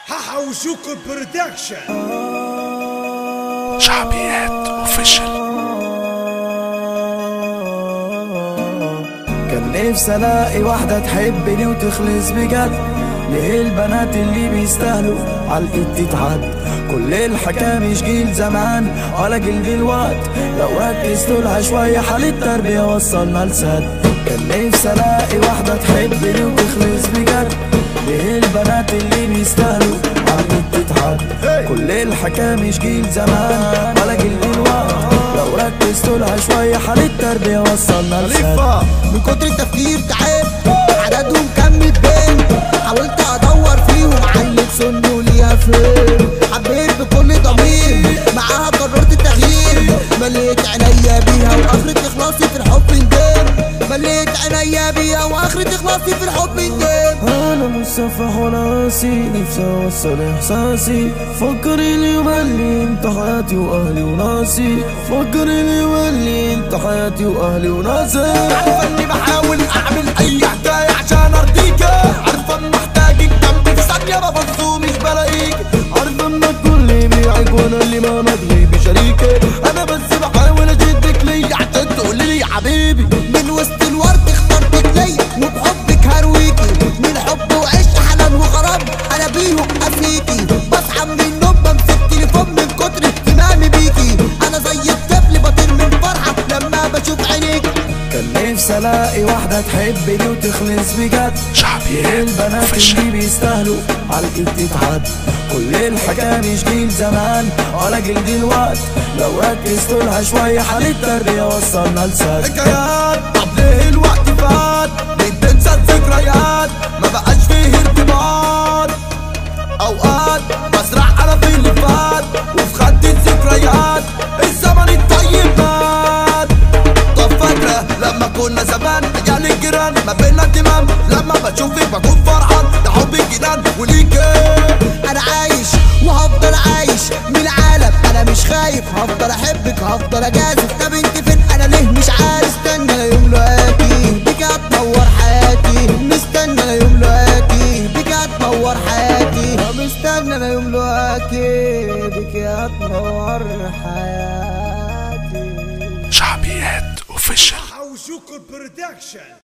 ححوشوك برودكشن شعبيات اوفيشال كان نفسي الاقي واحدة تحبني وتخلص بجد ليه البنات اللي بيستاهلوا على الايد تتعد كل الحكاية مش جيل زمان ولا جيل دلوقت لو ركزت لها شوية حال التربية وصلنا لسد كان نفسي الاقي واحدة تحبني وتخلص بجد ليه البنات اللي بيستاهلوا على الايد تتعد كل الحكاية مش جيل زمان ولا جيل دلوقت لو ركزت لها شوية حال التربية وصلنا لسد من كتر التفكير تعبت عددهم كمل بين حاولت ادور فيهم علم سنه ليها فين حبيت بكل ضمير معاها قررت التغيير مليت عينيا بيها واخرة اخلاصي في الحب ندم مليت عينيا بيها واخرة اخلاصي في الحب ندم انا مصفح وراسي نفسي اوصل احساسي فكري لي وملي انت حياتي واهلي وناسي فكري لي وملي انت حياتي واهلي وناسي عارفة اني بحاول اعمل اي حكاية عشان ارضيك عارفة ان محتاجك جنبي في ثانية ببص ومش بلاقيك عارفه انك كل بيعك وانا اللي ما مدري بشريكي انا بس بحاول اشدك ليا عشان تقولي لي يا حبيبي من وسط الورد اخترتك ليا وبحبك هرويكي من حب وعشق حنان وغرام انا بيهم افيكي بصحى من النوم بمسك تليفون من كتر اهتمامي بيكي انا زي الطفل بطير من فرحة لما بشوف عينيكي كان نفسي الاقي واحدة تحبني وتخلص بجد ليه شعبيات البنات اوفيشال اللي بيستاهلوا على الايد تتعد كل الحكاية مش جيل زمان ولا جيل دلوقت لو ركزت لها شوية حال التربية وصلنا لسد حكايات طب ليه الوقت فات ليه بتنسى الذكريات ما بقاش فيه ارتباط اوقات بسرح على في اللي فات وفي خدي الذكريات الزمن الطيب مات طب فاكرة لما كنا زمان عيال الجيران ما بينا اهتمام لما بشوفك بكون فرحان ده حب الجنان وليكي انا عايش وهفضل عايش من العالم انا مش خايف هفضل احبك هفضل اجازف طب انت فين انا ليه مش عارف استنى يوم لقاكي بيك هتنور حياتي مستنى أنا يوم لقاكي بيك هتنور حياتي مستنى أنا يوم لقاكي بيك هتنور حياتي شعبيات اوفيشال حوشوك برودكشن